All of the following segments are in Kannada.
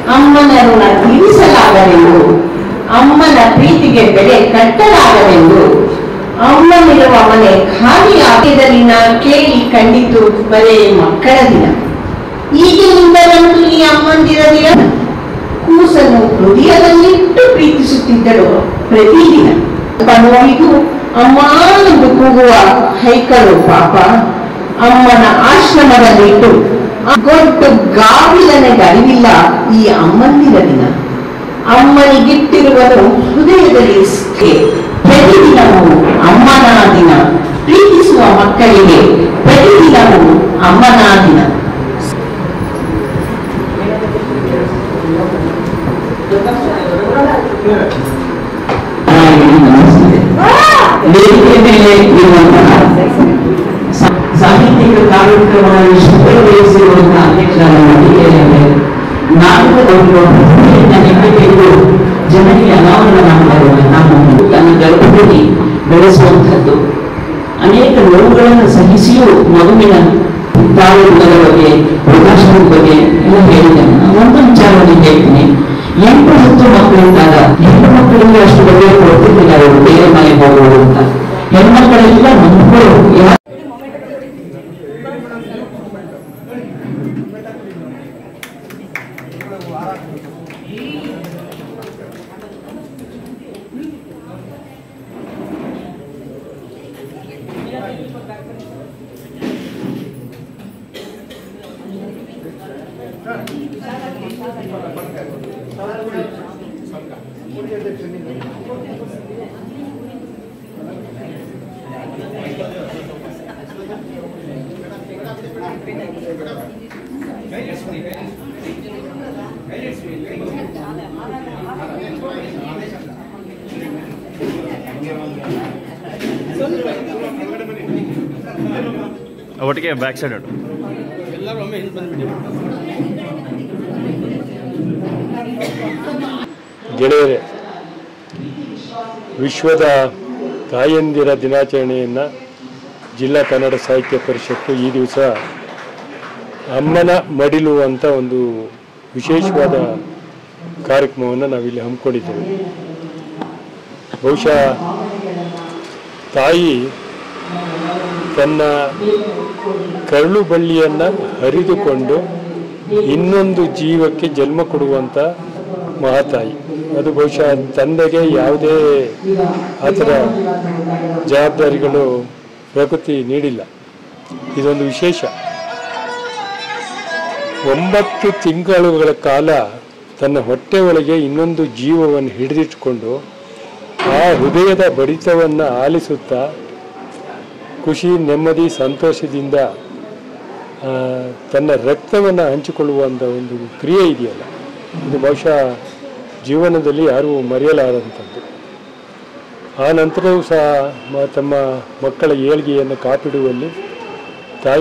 ಅಮ್ಮನ ಋಣ ತೀರಿಸಲಾಗದೆಂದು ಅಮ್ಮನ ಪ್ರೀತಿಗೆ ಬೆಲೆ ಕಟ್ಟಲಾಗದೆಂದು ಅಮ್ಮನಿರುವ ಮನೆ ಖಾಲಿ ಆಗಿದ ದಿನ ಕೇಳಿ ಕಂಡಿತು ಬರೇ ಮಕ್ಕಳ ದಿನ ಈಗಿನಿಂದಲಂತೂ ಈ ಅಮ್ಮಂದಿರ ದಿನ ಕೂಸನ್ನು ಹೃದಯದಲ್ಲಿಟ್ಟು ಪ್ರೀತಿಸುತ್ತಿದ್ದಳು ಪ್ರತಿದಿನ ನೋಡಿದು ಅಮ್ಮ ಎಂದು ಕೂಗುವ ಹೈಕಳು ಪಾಪ ಅಮ್ಮನ ಆಶ್ರಮದಲ್ಲಿಟ್ಟು ಗೊಟ್ಟು ಗಾವಿಲನೆಗೆ ಅರಿವಿಲ್ಲ ಈ ಅಮ್ಮಂದಿರ ದಿನ ಅಮ್ಮನಿಗಿಟ್ಟಿರುವನು ಹೃದಯದಲ್ಲಿ ಸ್ಥೆ ಪ್ರತಿದಿನವೂ ಅಮ್ಮನ ದಿನ ಪ್ರೀತಿಸುವ ಮಕ್ಕಳಿಗೆ ಪ್ರತಿದಿನವೂ ಅಮ್ಮನ ದಿನ ವೇದಿಕೆ ಮೇಲೆ ಇರುವಂತಹ ಸಾ- ಸಾಹಿತ್ಯಿಕ ಕಾರ್ಯಕ್ರಮಗಳನ್ನು ಸುಪರಿವಹಿಸಿರುವಂತಹ ಅಧ್ಯಕ್ಷರಾದ ಮಡಿಕೇರಿಯವರೇ ನಾಟಕದವರು ಪ್ರತಿಭೆಯನ್ನ ಹೆಮ್ಮೆಗೆಂದು ಜನರಿಗೆ ಅನಾವರಣ ಮಾಡ್ತಾ ಇರುವ ನಮ್ಮ ತನ್ನ ಗರ್ಭದಲ್ಲಿ ಬೆಳೆಸುವಂಥದ್ದು ಅನೇಕ ನೋವುಗಳನ್ನು ಸಹಿಸಿಯೂ ಮಗುವಿನ ತಾಯಿಗಳ ಬಗ್ಗೆ ವೃದ್ಧಾಶ್ರಮದ ಬಗ್ಗೆ ಎಲ್ಲ ಹೇಳಿದ್ದೇನೆ ನಾನು ಒಂದು ವಿಚಾರವನ್ನು ಹೇಳ್ತೀನಿ ಎಂಟು ಹತ್ತು ಮಕ್ಕಳಿದ್ದಾಗ ಹೆಣ್ಣು ಮಕ್ಕಳಿಗೆ ಅಷ್ಟು ಬಗ್ಗೆ ಕೊಡ್ತಿರ್ಲಿಲ್ಲ ಅವರು ಬೇರೆ ಮನೆಗೆ ಹೋಗುವುದು ಅಂತ ಹೆಣ್ಮಕ್ಕಳೆಲ್ಲ ಮಕ್ಕಳು ಯಾ- ಒಟ್ಟಿಗೆ ಬ್ಯಾಕ್ ಸೈಡ್ ಉಂಟು ಗೆಳೆಯರೇ ವಿಶ್ವದ ತಾಯಂದಿರ ದಿನಾಚರಣೆಯನ್ನು ಜಿಲ್ಲಾ ಕನ್ನಡ ಸಾಹಿತ್ಯ ಪರಿಷತ್ತು ಈ ದಿವಸ ಅಮ್ಮನ ಮಡಿಲು ಅಂತ ಒಂದು ವಿಶೇಷವಾದ ಕಾರ್ಯಕ್ರಮವನ್ನು ನಾವಿಲ್ಲಿ ಹಮ್ಮಿಕೊಂಡಿದ್ದೇವೆ ಬಹುಶಃ ತಾಯಿ ತನ್ನ ಕರಳು ಬಳ್ಳಿಯನ್ನು ಹರಿದುಕೊಂಡು ಇನ್ನೊಂದು ಜೀವಕ್ಕೆ ಜನ್ಮ ಕೊಡುವಂಥ ಮಹಾತಾಯಿ ಅದು ಬಹುಶಃ ತಂದೆಗೆ ಯಾವುದೇ ಆ ಥರ ಜವಾಬ್ದಾರಿಗಳು ಪ್ರಕೃತಿ ನೀಡಿಲ್ಲ ಇದೊಂದು ವಿಶೇಷ ಒಂಬತ್ತು ತಿಂಗಳುಗಳ ಕಾಲ ತನ್ನ ಹೊಟ್ಟೆ ಒಳಗೆ ಇನ್ನೊಂದು ಜೀವವನ್ನು ಹಿಡಿದಿಟ್ಟುಕೊಂಡು ಆ ಹೃದಯದ ಬಡಿತವನ್ನು ಆಲಿಸುತ್ತಾ ಖುಷಿ ನೆಮ್ಮದಿ ಸಂತೋಷದಿಂದ ಆ, ತನ್ನ ರಕ್ತವನ್ನು ಹಂಚಿಕೊಳ್ಳುವಂಥ ಒಂದು ಕ್ರಿಯೆ ಇದೆಯಲ್ಲ ಇದು ಬಹುಶಃ ಜೀವನದಲ್ಲಿ ಯಾರೂ ಮರೆಯಲಾರದಂಥದ್ದು ಆ ನಂತರವೂ ಸಹ ಮ- ತಮ್ಮ ಮಕ್ಕಳ ಏಳ್ಗೆಯನ್ನು ಕಾಪಿಡುವಲ್ಲಿ ತಾಯಿ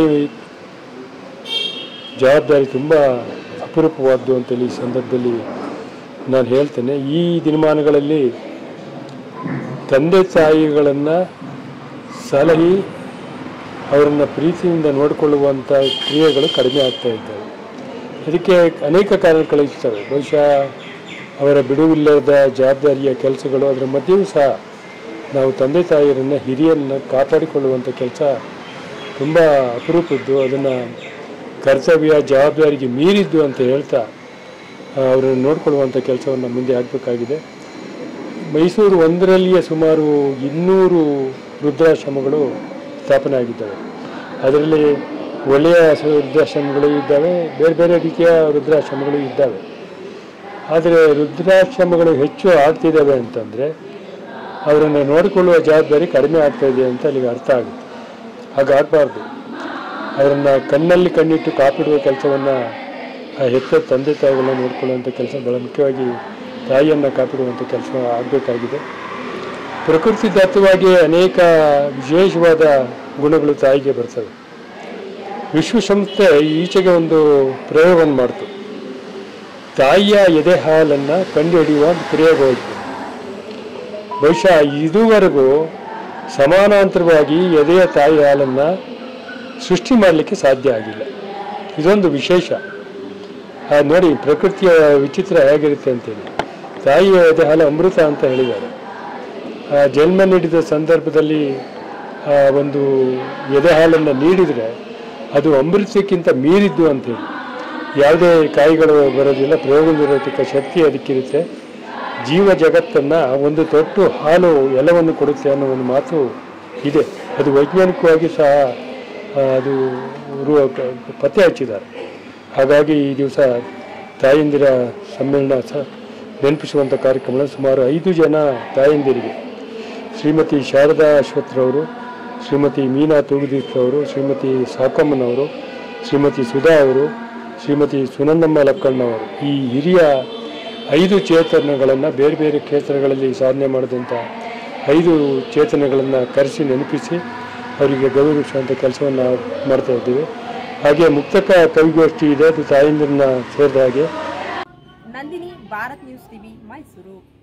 ಜವಾಬ್ದಾರಿ ತುಂಬ ಅಪರೂಪವಾದ್ದು ಅಂತೇಳಿ ಈ ಸಂದರ್ಭದಲ್ಲಿ ನಾನು ಹೇಳ್ತೇನೆ ಈ ದಿನಮಾನಗಳಲ್ಲಿ ತಂದೆ ತಾಯಿಗಳನ್ನು ಸಲಹಿ ಅವರನ್ನು ಪ್ರೀತಿಯಿಂದ ನೋಡಿಕೊಳ್ಳುವಂಥ ಕ್ರಿಯೆಗಳು ಕಡಿಮೆ ಆಗ್ತಾ ಇದ್ದಾವೆ ಅದಕ್ಕೆ ಅನೇಕ ಕಾರಣಗಳು ಇರ್ತವೆ ಬಹುಶಃ ಅವರ ಬಿಡುವಿಲ್ಲದ ಜವಾಬ್ದಾರಿಯ ಕೆಲಸಗಳು ಅದರ ಮಧ್ಯೆಯೂ ಸಹ ನಾವು ತಂದೆ ತಾಯಿಯರನ್ನು ಹಿರಿಯರನ್ನು ಕಾಪಾಡಿಕೊಳ್ಳುವಂಥ ಕೆಲಸ ತುಂಬ ಅಪರೂಪದ್ದು ಅದನ್ನು ಕರ್ತವ್ಯ ಜವಾಬ್ದಾರಿಗೆ ಮೀರಿದ್ದು ಅಂತ ಹೇಳ್ತಾ ಆ, ಅವರನ್ನು ನೋಡಿಕೊಳ್ಳುವಂಥ ಕೆಲಸವನ್ನು ಮುಂದೆ ಆಗಬೇಕಾಗಿದೆ ಮೈಸೂರು ಒಂದರಲ್ಲಿಯೇ ಸುಮಾರು ಇನ್ನೂರು ವೃದ್ಧಾಶ್ರಮಗಳು ಸ್ಥಾಪನೆ ಆಗಿದ್ದಾವೆ ಅದರಲ್ಲಿ ಒಳ್ಳೆಯ ಸ- ವೃದ್ಧಾಶ್ರಮಗಳು ಇದ್ದಾವೆ ಬೇರೆ ಬೇರೆ ರೀತಿಯ ವೃದ್ಧಾಶ್ರಮಗಳು ಇದ್ದಾವೆ ಆದರೆ ವೃದ್ಧಾಶ್ರಮಗಳು ಹೆಚ್ಚು ಆಗ್ತಿದ್ದಾವೆ ಅಂತಂದರೆ ಅವರನ್ನು ನೋಡಿಕೊಳ್ಳುವ ಜವಾಬ್ದಾರಿ ಕಡಿಮೆ ಆಗ್ತಾ ಇದೆ ಅಂತ ಅಲ್ಲಿಗೆ ಅರ್ಥ ಆಗುತ್ತೆ ಹಾಗಾಗಬಾರ್ದು ಅವರನ್ನು ಕಣ್ಣಲ್ಲಿ ಕಣ್ಣಿಟ್ಟು ಕಾಪಿಡುವ ಕೆಲಸವನ್ನು ಆ ಹೆತ್ತ ತಂದೆ ತಾಯಿಗಳನ್ನ ನೋಡ್ಕೊಳ್ಳುವಂಥ ಕೆಲಸ ಬಹಳ ಮುಖ್ಯವಾಗಿ ತಾಯಿಯನ್ನು ಕಾಪಿಡುವಂಥ ಕೆಲಸ ಆಗಬೇಕಾಗಿದೆ ಪ್ರಕೃತಿ ದತ್ತವಾಗಿ ಅನೇಕ ವಿಶೇಷವಾದ ಗುಣಗಳು ತಾಯಿಗೆ ಬರ್ತವೆ ವಿಶ್ವಸಂಸ್ಥೆ ಈಚೆಗೆ ಒಂದು ಪ್ರಯೋಗವನ್ನು ಮಾಡ್ತು ತಾಯಿಯ ಎದೆ ಹಾಲನ್ನು ಕಂಡುಹಿಡಿಯುವ ಒಂದು ಪ್ರಯೋಗ ಹೋಯಿತು ಬಹುಶಃ ಇದುವರೆಗೂ ಸಮಾನಾಂತರವಾಗಿ ಎದೆಯ ತಾಯಿ ಹಾಲನ್ನು ಸೃಷ್ಟಿ ಮಾಡಲಿಕ್ಕೆ ಸಾಧ್ಯ ಆಗಿಲ್ಲ ಇದೊಂದು ವಿಶೇಷ ಆ ನೋಡಿ ಪ್ರಕೃತಿಯ ವಿಚಿತ್ರ ಹೇಗಿರುತ್ತೆ ಅಂತೇಳಿ ತಾಯಿಯ ಎದೆ ಹಾಲು ಅಮೃತ ಅಂತ ಹೇಳಿದ್ದಾರೆ ಆ ಜನ್ಮ ನೀಡಿದ ಸಂದರ್ಭದಲ್ಲಿ ಆ ಒಂದು ಎದೆ ಹಾಲನ್ನು ನೀಡಿದರೆ ಅದು ಅಮೃತಕ್ಕಿಂತ ಮೀರಿದ್ದು ಅಂತೇಳಿ ಯಾವುದೇ ಕಾಯಿಗಳು ಬರೋದಿಲ್ಲ ಪ್ರಯೋಗ ನಿರೋಧಕ ಶಕ್ತಿ ಅದಕ್ಕಿರುತ್ತೆ ಜೀವ ಜಗತ್ತನ್ನು ಒಂದು ತೊಟ್ಟು ಹಾಲು ಎಲ್ಲವನ್ನು ಕೊಡುತ್ತೆ ಅನ್ನೋ ಒಂದು ಮಾತು ಇದೆ ಅದು ವೈಜ್ಞಾನಿಕವಾಗಿ ಸಹ ಆ, ಅದು ರು- ಪತ್ತೆ ಹಚ್ಚಿದ್ದಾರೆ ಹಾಗಾಗಿ ಈ ದಿವಸ ತಾಯಂದಿರ ಸಮ್ಮೇಳನ ಸ ನೆನಪಿಸುವಂಥ ಕಾರ್ಯಕ್ರಮ ಸುಮಾರು ಐದು ಜನ ತಾಯಂದಿರಿಗೆ ಶ್ರೀಮತಿ ಶಾರದಾ ಅಶ್ವತ್ಥರವರು ಶ್ರೀಮತಿ ಮೀನಾ ತೂಗುದೀಪ್ರವರು ಶ್ರೀಮತಿ ಸಾಕಮ್ಮನವರು ಶ್ರೀಮತಿ ಸುಧಾ ಅವರು ಶ್ರೀಮತಿ ಸುನಂದಮ್ಮ ಲಕ್ಕಣ್ಣವರು ಈ ಹಿರಿಯ ಐದು ಚೇತನಗಳನ್ನು ಬೇರೆ ಬೇರೆ ಕ್ಷೇತ್ರಗಳಲ್ಲಿ ಸಾಧನೆ ಮಾಡಿದಂಥ ಐದು ಚೇತನಗಳನ್ನು ಕರೆಸಿ ನೆನಪಿಸಿ ಅವರಿಗೆ ಗೌರವಿಸುವಂಥ ಕೆಲಸವನ್ನು ಮಾಡ್ತಾ ಇದ್ದೀವಿ ಹಾಗೆ ಮುಕ್ತಕ ಕವಿಗೋಷ್ಠಿ ಇದೆ ಅದು ತಾಯಂದಿರನ್ನ ಸೇರಿದ ಹಾಗೆ ನಂದಿನಿ ಭಾರತ್ ನ್ಯೂಸ್ ಟಿವಿ ಮೈಸೂರು